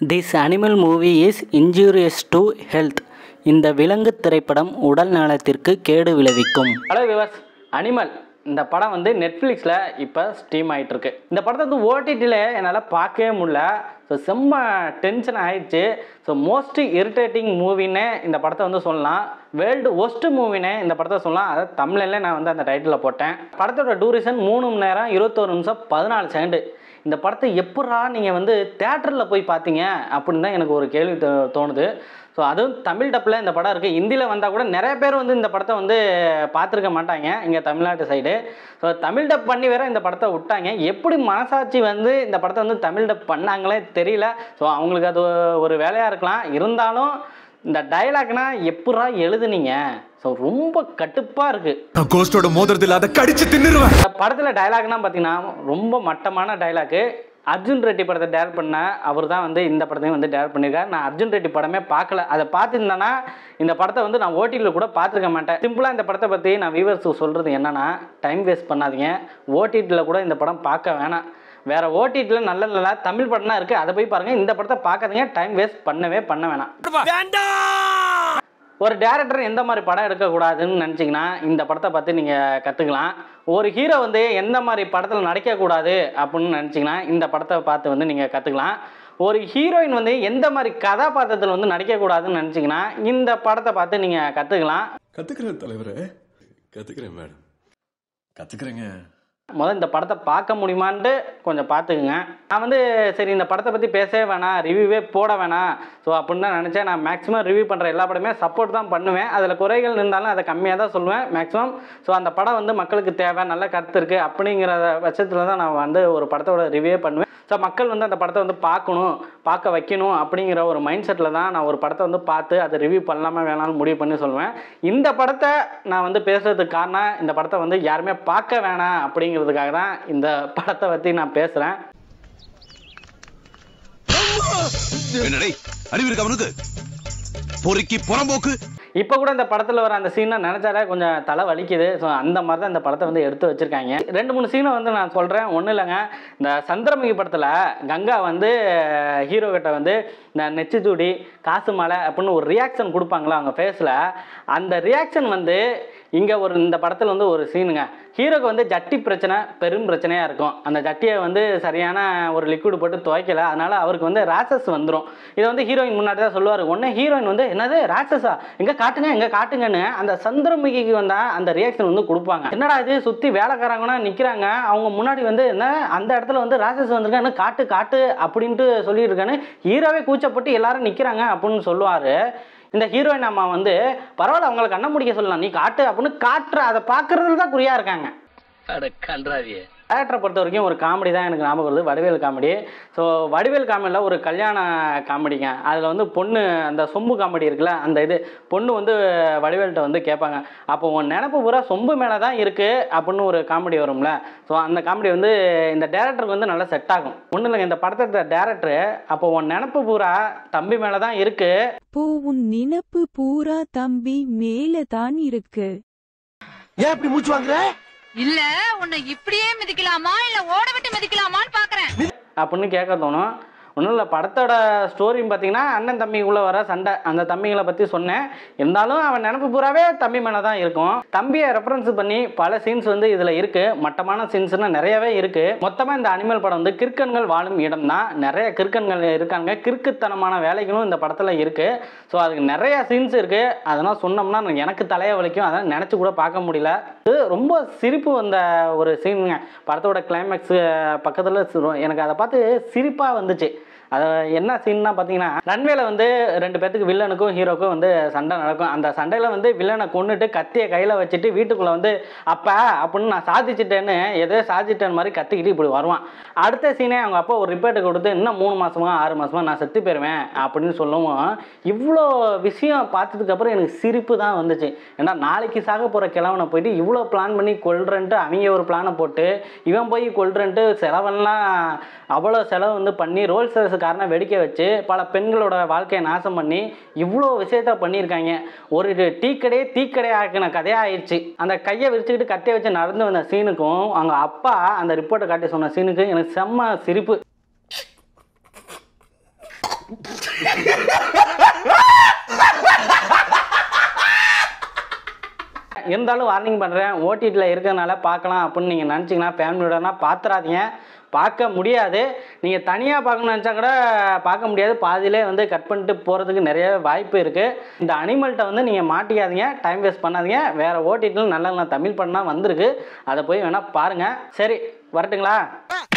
this animal movie is injurious to health இந்த விலங்கு திரைப்படம் உடல் நலத்திற்கு கேடு விளைவிக்கும் ஹலோ விவர்ஸ் அனிமல் இந்த படம் வந்து நெட்ஃப்ளிக்ஸில் இப்போ ஸ்ட்ரீம் ஆகிட்டு இருக்கு இந்த படத்தை வந்து ஓடிடியில் என்னால் பார்க்கவே முடியல ஸோ செம்ம டென்ஷன் ஆயிடுச்சு ஸோ மோஸ்ட் இரிட்டேட்டிங் மூவின்னு இந்த படத்தை வந்து சொல்லலாம் வேர்ல்டு ஒஸ்ட் மூவினே இந்த படத்தை சொல்லலாம் அதாவது தமிழ்ல நான் வந்து அந்த டைட்டிலில் போட்டேன் படத்தோட டூரேஷன் மூணு மணி நேரம் இருபத்தோரு நிமிஷம் பதினாலு செகண்டு இந்த படத்தை எப்படா நீங்கள் வந்து தேட்டரில் போய் பார்த்தீங்க அப்படின்னு தான் எனக்கு ஒரு கேள்வி தோ- தோணுது ஸோ அதுவும் தமிழ் டப்பில் இந்த படம் இருக்குது ஹிந்தியில் வந்தால் கூட நிறைய பேர் வந்து இந்த படத்தை வந்து பார்த்துருக்க மாட்டாங்க இங்கே தமிழ்நாட்டு சைடு ஸோ தமிழ் டப் பண்ணி வேற இந்த படத்தை விட்டாங்க எப்படி மனசாட்சி வந்து இந்த படத்தை வந்து தமிழ் டப் பண்ணாங்களே தெரியல ஸோ அவங்களுக்கு அது ஒரு வேலையாக இருக்கலாம் இருந்தாலும் இந்த டயலாக்னா எப்படா எழுதுனீங்க ஸோ ரொம்ப கடுப்பாக இருக்குது நான் கோஸ்டோட மோதிரத்தில் இல்லாத கடிச்சு தின்னுருவேன் இந்த படத்தில் டைலாக்னா பார்த்தீங்கன்னா ரொம்ப மட்டமான டைலாக்கு அர்ஜுன் ரெட்டி படத்தை டேரக்ட் பண்ண அவர் தான் வந்து இந்த படத்தையும் வந்து டேரக்ட் பண்ணியிருக்காரு நான் அர்ஜுன் ரெட்டி படமே பார்க்கல அதை பார்த்துருந்தேன்னா இந்த படத்தை வந்து நான் ஓடிடியில் கூட பார்த்துருக்க மாட்டேன் சிம்பிளாக இந்த படத்தை பற்றி நான் வியூவர்ஸுக்கு சொல்கிறது என்னன்னா டைம் வேஸ்ட் பண்ணாதீங்க ஓடிடியில் கூட இந்த படம் பார்க்க வேணாம் வேற ஓடிடியில் நல்ல நல்ல தமிழ் படம்னா இருக்குது அதை போய் பாருங்கள் இந்த படத்தை பார்க்காதீங்க டைம் வேஸ்ட் பண்ணவே பண்ண வேணாம் ஒரு டேரக்டர் எந்த மாதிரி படம் எடுக்கக்கூடாதுன்னு நினச்சிங்கன்னா இந்த படத்தை பார்த்து நீங்கள் கற்றுக்கலாம் ஒரு ஹீரோ வந்து எந்த மாதிரி படத்தில் நடிக்கக்கூடாது அப்படின்னு நினச்சிங்கன்னா இந்த படத்தை பார்த்து வந்து நீங்கள் கற்றுக்கலாம் ஒரு ஹீரோயின் வந்து எந்த மாதிரி கதாபாத்திரத்தில் வந்து நடிக்கக்கூடாதுன்னு நினச்சிங்கன்னா இந்த படத்தை பார்த்து நீங்கள் கற்றுக்கலாம் கத்துக்கிறேன் தலைவரே கத்துக்கிறேன் மேடம் கத்துக்கிறேங்க முதல்ல இந்த படத்தை பார்க்க முடியுமான்ட்டு கொஞ்சம் பார்த்துக்குங்க நான் வந்து சரி இந்த படத்தை பற்றி பேசவே வேணாம் ரிவ்யூவே போட வேணாம் ஸோ அப்படின்னு தான் நினச்சேன் நான் மேக்ஸிமம் ரிவ்யூ பண்ணுற எல்லா படமே சப்போர்ட் தான் பண்ணுவேன் அதில் குறைகள் இருந்தாலும் அதை கம்மியாக தான் சொல்லுவேன் மேக்ஸிமம் ஸோ அந்த படம் வந்து மக்களுக்கு தேவை நல்ல கருத்து இருக்குது அப்படிங்கிற பட்சத்தில் தான் நான் வந்து ஒரு படத்தோட ரிவ்யூ பண்ணுவேன் ஸோ மக்கள் வந்து அந்த படத்தை வந்து பார்க்கணும் பார்க்க வைக்கணும் அப்படிங்கிற ஒரு மைண்ட் செட்டில் தான் நான் ஒரு படத்தை வந்து பார்த்து அதை ரிவ்யூ பண்ணலாமா வேணாம்னு முடிவு பண்ணி சொல்லுவேன் இந்த படத்தை நான் வந்து பேசுறதுக்கு காரணம் இந்த படத்தை வந்து யாருமே பார்க்க வேணாம் அப்படிங்கிறதுக்காக தான் இந்த படத்தை பற்றி நான் பேசுகிறேன் என்னடே அறிவு இருக்கு அவனுக்கு பொறுக்கி புறம்போக்கு இப்போ கூட இந்த படத்தில் வர அந்த சீனை நினச்சாலே கொஞ்சம் தலை வலிக்குது ஸோ அந்த மாதிரி தான் இந்த படத்தை வந்து எடுத்து வச்சுருக்காங்க ரெண்டு மூணு சீனை வந்து நான் சொல்கிறேன் ஒன்றும் இல்லைங்க இந்த சந்திரமுகி படத்தில் கங்கா வந்து ஹீரோ கிட்ட வந்து இந்த நெச்சுச்சூடி காசு மலை அப்படின்னு ஒரு ரியாக்ஷன் கொடுப்பாங்களா அவங்க ஃபேஸில் அந்த ரியாக்ஷன் வந்து இங்கே ஒரு இந்த படத்தில் வந்து ஒரு சீனுங்க ஹீரோக்கு வந்து ஜட்டி பிரச்சனை பெரும் பிரச்சனையாக இருக்கும் அந்த ஜட்டியை வந்து சரியான ஒரு லிக்விட் போட்டு துவைக்கல அதனால அவருக்கு வந்து ரேசஸ் வந்துடும் இதை வந்து ஹீரோயின் முன்னாடி தான் சொல்லுவார் ஒன்று ஹீரோயின் வந்து என்னது ரேசஸா எங்கே காட்டுங்க எங்கே காட்டுங்கன்னு அந்த சந்திரமுகிக்கு வந்தா அந்த ரியாக்ஷன் வந்து கொடுப்பாங்க என்னடா இது சுற்றி வேலைக்காரங்கன்னா நிற்கிறாங்க அவங்க முன்னாடி வந்து என்ன அந்த இடத்துல வந்து ரேசஸ் வந்திருக்காங்க என்ன காட்டு காட்டு அப்படின்ட்டு சொல்லிட்டு இருக்கான்னு ஹீரோவே கூச்சப்பட்டு எல்லாரும் நிற்கிறாங்க அப்படின்னு சொல்லுவார் இந்த ஹீரோயின் அம்மா வந்து பரவாயில்ல அவங்களுக்கு கண்ண முடிக்க சொல்லலாம் நீ காட்டு அப்படின்னு காட்டுற அதை பார்க்கறதுல தான் குறியா இருக்காங்க டேரக்டரை பொறுத்த வரைக்கும் ஒரு காமெடி தான் எனக்கு ஞாபகம் வருது வடிவேல் காமெடி ஸோ வடிவேல் காமெடியில் ஒரு கல்யாண காமெடிங்க அதில் வந்து பொண்ணு அந்த சொம்பு காமெடி இருக்குல்ல அந்த இது பொண்ணு வந்து வடிவேல்கிட்ட வந்து கேட்பாங்க அப்போ உன் நினப்பு பூரா சொம்பு மேலே தான் இருக்குது அப்படின்னு ஒரு காமெடி வரும்ல ஸோ அந்த காமெடி வந்து இந்த டேரக்டருக்கு வந்து நல்லா செட் ஆகும் ஒன்றும் இல்லைங்க இந்த படத்தை டேரக்டரு அப்போ உன் நினப்பு பூரா தம்பி மேலே தான் இருக்குது போ உன் நினப்பு பூரா தம்பி மேல தான் இருக்கு ஏன் இப்படி மூச்சு வாங்குற இல்ல உன்னை இப்படியே மிதிக்கலாமா இல்ல ஓட விட்டு மிதிக்கலாமான்னு பாக்குறேன் அப்படின்னு கேட்க தோணும் ஒன்றும் இல்லை படத்தோட ஸ்டோரியும் பார்த்தீங்கன்னா அண்ணன் தம்பிக்குள்ளே வர சண்டை அந்த தம்பிங்களை பற்றி சொன்னேன் இருந்தாலும் அவன் நினப்பு பூராவே தம்பி மேலே தான் இருக்கும் தம்பியை ரெஃபரன்ஸ் பண்ணி பல சீன்ஸ் வந்து இதில் இருக்குது மட்டமான சீன்ஸ்னா நிறையவே இருக்குது மொத்தமாக இந்த அனிமல் படம் வந்து கிறுக்கன்கள் வாழும் இடம் தான் நிறைய கிறுக்கன்கள் இருக்காங்க கிறுக்குத்தனமான வேலைகளும் இந்த படத்தில் இருக்குது ஸோ அதுக்கு நிறைய சீன்ஸ் இருக்குது அதெல்லாம் சொன்னோம்னா எனக்கு தலையை வலிக்கும் அதெல்லாம் நினச்சி கூட பார்க்க முடியல இது ரொம்ப சிரிப்பு வந்த ஒரு சீனுங்க படத்தோட கிளைமேக்ஸ் பக்கத்தில் எனக்கு அதை பார்த்து சிரிப்பாக வந்துச்சு அது என்ன சீன்னா பார்த்தீங்கன்னா ரன்வேல வந்து ரெண்டு பேத்துக்கு வில்லனுக்கும் ஹீரோக்கும் வந்து சண்டை நடக்கும் அந்த சண்டையில் வந்து வில்லனை கொண்டுட்டு கத்தியை கையில் வச்சுட்டு வீட்டுக்குள்ளே வந்து அப்பா அப்படின்னு நான் சாதிச்சிட்டேன்னு ஏதோ சாதிச்சிட்டேன் மாதிரி கத்திக்கிட்டு இப்படி வருவான் அடுத்த சீனே அவங்க அப்பா ஒரு ரிப்போர்ட் கொடுத்து இன்னும் மூணு மாசமா ஆறு மாசமா நான் செத்து போயிருவேன் அப்படின்னு சொல்லவும் இவ்வளோ விஷயம் பார்த்ததுக்கப்புறம் எனக்கு சிரிப்பு தான் வந்துச்சு ஏன்னா நாளைக்கு சாக போகிற கிழவனை போயிட்டு இவ்வளோ பிளான் பண்ணி கொல்றேன்ட்டு அவங்க ஒரு பிளானை போட்டு இவன் போய் கொல்றேன்ட்டு செலவெல்லாம் அவ்வளோ செலவு வந்து பண்ணி ரோல்ஸ் காரணம் வெடிக்க வச்சு பல பெண்களோட வாழ்க்கையை நாசம் பண்ணி இவ்வளோ விஷயத்த பண்ணியிருக்காங்க ஒரு டீ கடையே தீக்கடை ஆக்கின கதையாக ஆயிடுச்சு அந்த கையை விரிச்சுக்கிட்டு கத்தையை வச்சு நடந்து வந்த சீனுக்கும் அவங்க அப்பா அந்த ரிப்போர்ட்டை காட்டி சொன்ன சீனுக்கு எனக்கு செம்ம சிரிப்பு இருந்தாலும் வார்னிங் பண்ணுறேன் ஓடிடியில் இருக்கிறதுனால பார்க்கலாம் அப்படின்னு நீங்கள் நினச்சிங்கன்னா ஃபேமிலியோடனா பார்த்துறாதீங்க பார்க்க முடியாது நீங்கள் தனியாக பார்க்கணும்னு நினச்சா கூட பார்க்க முடியாது பாதியிலே வந்து கட் பண்ணிட்டு போகிறதுக்கு நிறைய வாய்ப்பு இருக்குது இந்த அனிமல்கிட்ட வந்து நீங்கள் மாட்டிக்காதீங்க டைம் வேஸ்ட் பண்ணாதீங்க வேறு ஓடிடியில் நல்ல நல்ல தமிழ் பண்ணால் வந்திருக்கு அதை போய் வேணால் பாருங்கள் சரி வரட்டுங்களா